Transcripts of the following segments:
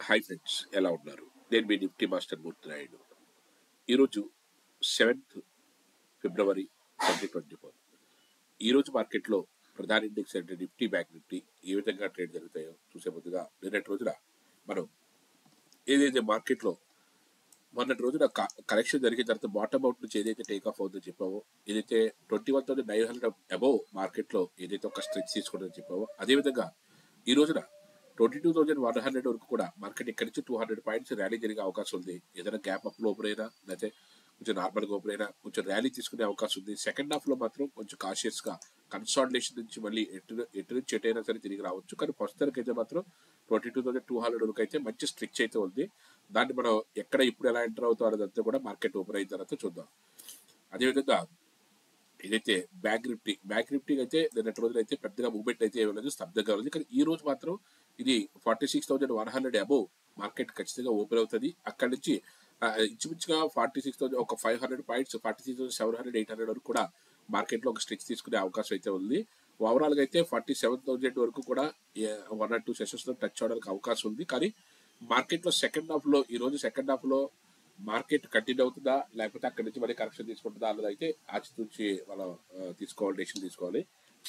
hi friends ఎలా ఉన్నారు నేను మీ నిఫ్టీ మాస్టర్ మూర్తి నాయుడు ఈరోజు seventh February twenty twenty four ఈరోజు మార్కెట్లో ప్రధాన ఇండెక్స్ అంటే నిఫ్టీ బ్యాంక్ నిఫ్టీ ఏ విధంగా ట్రేడ్ జరుగుతాయో చూసే ముందుగా నిన్నటి రోజున మనం ఏదైతే మార్కెట్లో మొన్నటి రోజున కరెక్షన్ జరిగిన తర్వాత బాటమ్ అవుట్ నుంచి ఏదైతే టేక్ ఆఫ్ అవుతుందో చెప్పావో ఏదైతే twenty one thousand nine hundred above మార్కెట్లో ఏదైతే ఒక స్ట్రెచ్ తీసుకోవడం చెప్పావో అదేవిధంగా ఈ రోజున twenty two thousand one hundred వరకు కూడా మార్కెట్ ఇక్కడి నుంచి టూ హండ్రెడ్ పాయింట్స్ ర్యాలీ జరిగే అవకాశం ఉంది ఏదైనా గ్యాప్ అప్ ఓపెన్ అయినా లేకపోతే కొంచెం నార్మల్గా ఓపెన్ అయినా కొంచెం ర్యాలీ తీసుకునే అవకాశం ఉంది సెకండ్ హాఫ్ లో మాత్రం కొంచెం కాషియస్ గా కన్సాలిడేషన్ నుంచి మళ్ళీ ఎటు ఎటు నుంచి ఎటైనా సరే తిరిగి రావచ్చు కానీ ప్రస్తుతానికి అయితే మాత్రం twenty two thousand two hundred వరకు అయితే మంచి స్ట్రిచ్ అయితే ఉంది దాన్ని మనం ఎక్కడ ఇప్పుడు ఎలా ఎంటర్ అవుతాం అనేదంతా కూడా మార్కెట్ ఓపెన్ అయిన తర్వాత చూద్దాం అదేవిధంగా ఏదైతే బ్యాంక్ నిఫ్టీ బ్యాంక్ నిఫ్టీ అయితే నిన్నటి రోజున అయితే పెద్దగా మూవ్మెంట్ అయితే ఏమీ లేదు స్తబ్దంగా ఉంది కానీ ఈ రోజు మాత్రం ఇది forty six thousand one hundred above market ఖచ్చితంగా ఓపెన్ అవుతుంది అక్కడి నుంచి ఆ, ఇంచుమించుగా ఫార్టీ సిక్స్ థౌసండ్ ఒక five hundred points forty six thousand seven hundred eight hundred వరకు కూడా మార్కెట్ లో ఒక స్ట్రిచ్ తీసుకునే అవకాశం అయితే ఉంది ఓవరాల్ గా అయితే ఫార్టీ సెవెన్ థౌసండ్ వరకు కూడా వన్ ఆర్ టూ సెషన్స్ లో టచ్ అవడానికి అవకాశం ఉంది కానీ మార్కెట్ లో సెకండ్ హాఫ్ లో ఈ రోజు సెకండ్ హాఫ్ లో మార్కెట్ కంటిన్యూ అవుతుందా లేకపోతే అక్కడి నుంచి మళ్ళీ కరెక్షన్ తీసుకుంటుందా అన్నది అయితే ఆచితూచి మనం ఆ, తీసుకోవాలి డెసిషన్ తీసుకోవాలి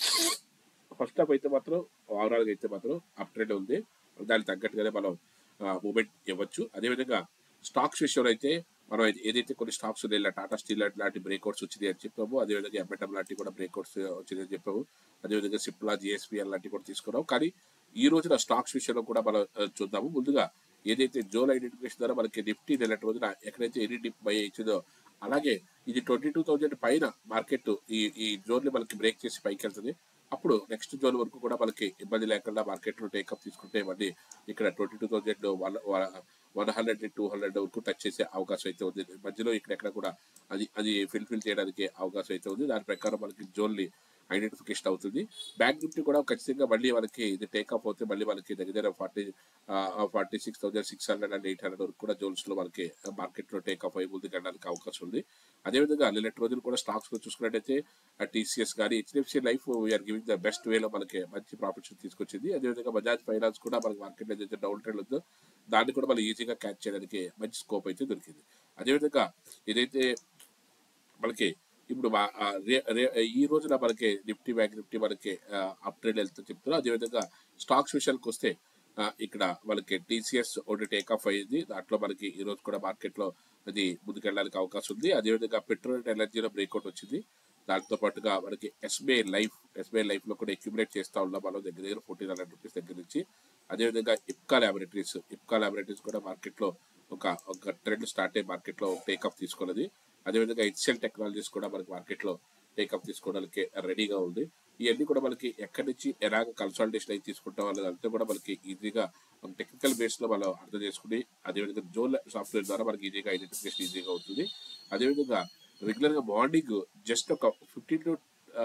ఫస్ట్ హాఫ్ అయితే మాత్రం ఓవరాల్ గా అయితే మాత్రం అప్ ట్రెండ్ ఉంది దానికి తగ్గట్టుగానే మనం మూమెంట్ ఇవ్వచ్చు అదేవిధంగా స్టాక్స్ విషయంలో అయితే మనం ఏది- ఏదైతే కొన్ని స్టాక్స్ ఉన్నాయి ఇలా టాటా స్టీల్ లాంటి బ్రేక్అవుట్స్ వచ్చింది అని చెప్పాము అదేవిధంగా ఎంఎటం లాంటి కూడా బ్రేక్అవుట్స్ వచ్చింది అని చెప్పాము అదేవిధంగా సిప్లా జిఎస్పిఎల్ లాంటివి కూడా తీసుకున్నాం కానీ ఈ రోజున స్టాక్స్ విషయంలో కూడా మనం ఆ, చూద్దాము ముందుగా ఏదైతే జోన్ ఐడెంటిఫికేషన్ ద్వారా మనకి నిఫ్టీ నిన్నటి రోజున ఎక్కడైతే ఎన్ని డిప్ బై ఇచ్చిందో అలాగే ఇది ట్వంటీ టూ థౌజండ్ పైన మార్కెట్ ఈ ఈ జోన్ ని మనకి బ్రేక్ చేసి పైకి వెళ్తుంది అప్పుడు నెక్స్ట్ జోన్ వరకు కూడా మనకి ఇబ్బంది లేకుండా మార్కెట్ లో టేకప్ తీసుకుంటే మళ్ళీ ఇక్కడ twenty two thousand one one hundred two hundred వరకు టచ్ చేసే అవకాశం అయితే ఉంది మధ్యలో ఇక్కడెక్కడ కూడా అది అది ఫిల్ఫిల్ చేయడానికి అవకాశం అయితే ఉంది దాని ప్రకారం మనకి జోన్ ని ఐడెంటిఫికేషన్ అవుతుంది బ్యాంక్ నిఫ్టీ కూడా ఖచ్చితంగా మళ్ళీ మనకి ఇది టేక్ ఆఫ్ అవుతే మళ్ళీ మనకి దగ్గర దగ్గర forty forty six thousand six hundred and eight hundred వరకు కూడా జోన్స్ లో మనకి మార్కెట్ లో టేక్ ఆఫ్ అయి ముందుకు వెళ్ళడానికి అవకాశం ఉంది అదేవిధంగా నిన్నటి రోజులు కూడా స్టాక్స్ లో చూసుకున్నట్టయితే టీసీఎస్ కానీ HDFC life we're giving the best వేలో మనకి మంచి ప్రాఫిట్స్ తీసుకొచ్చింది అదేవిధంగా బజాజ్ ఫైనాన్స్ కూడా మనకి మార్కెట్ లో ఏదైతే డౌన్ ట్రెండ్ ఉందో దాన్ని కూడా మనం ఈజీగా క్యాచ్ చేయడానికి మంచి స్కోప్ అయితే దొరికింది అదేవిధంగా ఏదైతే మనకి ఇప్పుడు మా- ఆ రే- రే- ఈ రోజున మనకి నిఫ్టీ బ్యాంక్ నిఫ్టీ మనకి అప్ ట్రెండ్ వెళ్తూ చెప్తున్నారు అదేవిధంగా స్టాక్స్ విషయానికి వస్తే ఆ, ఇక్కడ మనకి టీసీఎస్ ఒకటి టేక్ ఆఫ్ అయ్యింది దాంట్లో మనకి ఈ రోజు కూడా మార్కెట్ లో అది ముందుకెళ్ళడానికి అవకాశం ఉంది అదేవిధంగా పెట్రోల్ అండ్ ఎనర్జీలో బ్రేక్అవుట్ వచ్చింది దాంతో పాటుగా మనకి ఎస్బీఐ లైఫ్ ఎస్బీఐ లైఫ్ లో కూడా అక్యుములేట్ చేస్తా ఉన్నాం మనం దగ్గర దగ్గర ఫోర్టీన్ హండ్రెడ్ రూపీస్ దగ్గర నుంచి అదేవిధంగా ఇప్కా ల్యాబొరేటరీస్ ఇప్కా ల్యాబొరేటరీస్ కూడా మార్కెట్ లో ఒక ఒక ట్రెండ్ స్టార్ట్ అయ్యి మార్కెట్ లో టేక్ ఆఫ్ తీసుకున్నది అదేవిధంగా హెచ్ఎల్ టెక్నాలజీస్ కూడా మనకి మార్కెట్ లో టేక్ ఆఫ్ తీసుకోవడానికి రెడీగా ఉంది ఇవన్నీ కూడా మనకి ఎక్కడి నుంచి ఎలాగ కన్సల్టేషన్ అయితే తీసుకుంటాం అనేది అంతా కూడా మనకి ఈజీగా టెక్నికల్ బేస్ లో మనం అర్థం చేసుకుని అదేవిధంగా జోన్ సాఫ్ట్వేర్ ద్వారా మనకి ఈజీగా ఐడెంటిఫికేషన్ ఈజీగా అవుతుంది అదేవిధంగా రెగ్యులర్ గా మార్నింగ్ జస్ట్ ఒక ఫిఫ్టీన్ టు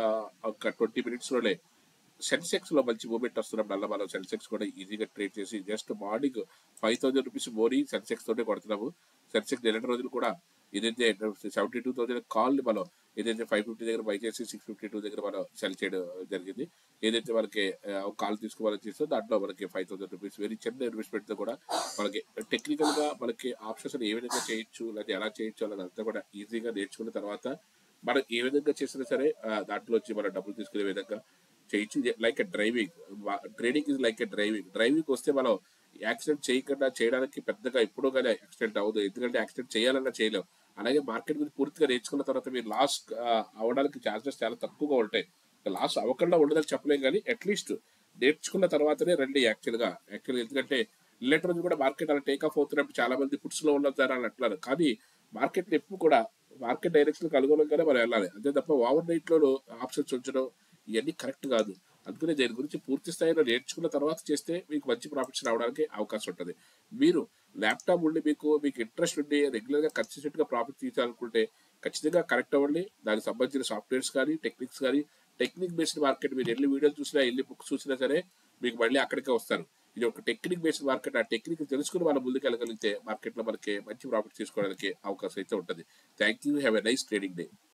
ఒక ట్వంటీ మినిట్స్ లోనే సెన్సెక్స్ లో మంచి మూమెంట్ వస్తున్నప్పుడు మనం సెన్సెక్స్ కూడా ఈజీగా ట్రేడ్ చేసి just morning five thousand rupees మోరీ సెన్సెక్స్ తోనే కొడుతున్నాము సెన్సెక్స్ నిన్నటి రోజులు కూడా ఏదైతే సెవెంటీ టూ థౌసండ్ కాల్ మనం ఏదైతే ఫైవ్ ఫిఫ్టీ దగ్గర బై చేసి సిక్స్ ఫిఫ్టీ టూ దగ్గర మనం సెల్ చేయడం జరిగింది ఏదైతే మనకి కాల్ తీసుకోవాలని చేస్తే దాంట్లో మనకి ఫైవ్ థౌసండ్ రూపీస్ వెరీ చిన్న ఇన్వెస్ట్మెంట్ తో కూడా మనకి టెక్నికల్ గా మనకి ఆప్షన్స్ ఏ విధంగా చేయొచ్చు లేదా ఎలా చేయొచ్చు అనేది అంతా కూడా ఈజీగా నేర్చుకున్న తర్వాత మనం ఏ విధంగా చేసినా సరే ఆ, దాంట్లో వచ్చి మనం డబ్బులు తీసుకునే విధంగా చేయొచ్చు like a driving trading is like a driving driving వస్తే మనం యాక్సిడెంట్ చేయకుండా చేయడానికి పెద్దగా ఇప్పుడు కానీ యాక్సిడెంట్ అవ్వదు ఎందుకంటే యాక్సిడెంట్ చేయాలన్నా చేయలేం అలాగే మార్కెట్ గురించి పూర్తిగా నేర్చుకున్న తర్వాత మీరు లాస్ అవ్వడానికి ఛాన్సెస్ చాలా తక్కువగా ఉంటాయి లాస్ అవ్వకుండా ఉండదని చెప్పలేం కానీ అట్లీస్ట్ నేర్చుకున్న తర్వాతనే రండి యాక్చువల్ గా యాక్చువల్ ఎందుకంటే నిన్నటి రోజు కూడా మార్కెట్ అలా టేక్ ఆఫ్ అవుతున్నప్పుడు చాలా మంది పుట్స్ లో ఉండతారు అని అంటున్నారు కానీ మార్కెట్ ఎప్పుడు కూడా మార్కెట్ డైరెక్షన్ అనుగుణంగానే మనం వెళ్ళాలి అంతే తప్ప ఓవర్ నైట్ లో ఆప్షన్స్ ఉంచడం ఇవన్నీ కరెక్ట్ కాదు అందుకనే దీని గురించి పూర్తి స్థాయిలో నేర్చుకున్న తర్వాత చేస్తే మీకు మంచి ప్రాఫిట్స్ రావడానికి అవకాశం ఉంటుంది మీరు ల్యాప్టాప్ ఉండి మీకు మీకు ఇంట్రెస్ట్ ఉండి రెగ్యులర్ గా కన్సిస్టెంట్ గా ప్రాఫిట్ తీయాలనుకుంటే ఖచ్చితంగా కరెక్ట్ అవ్వండి దానికి సంబంధించిన సాఫ్ట్వేర్స్ కానీ టెక్నిక్స్ కానీ టెక్నిక్ బేస్డ్ మార్కెట్ మీరు ఎన్ని వీడియోలు చూసినా ఎన్ని బుక్స్ చూసినా సరే మీకు మళ్ళీ అక్కడికే వస్తారు ఇది ఒక టెక్నిక్ బేస్డ్ మార్కెట్ ఆ టెక్నిక్ తెలుసుకుని మనం ముందుకు వెళ్ళగలిగితే మార్కెట్ లో మనకి మంచి ప్రాఫిట్ తీసుకోవడానికి అవకాశం అయితే ఉంటుంది thank you have a nice trading day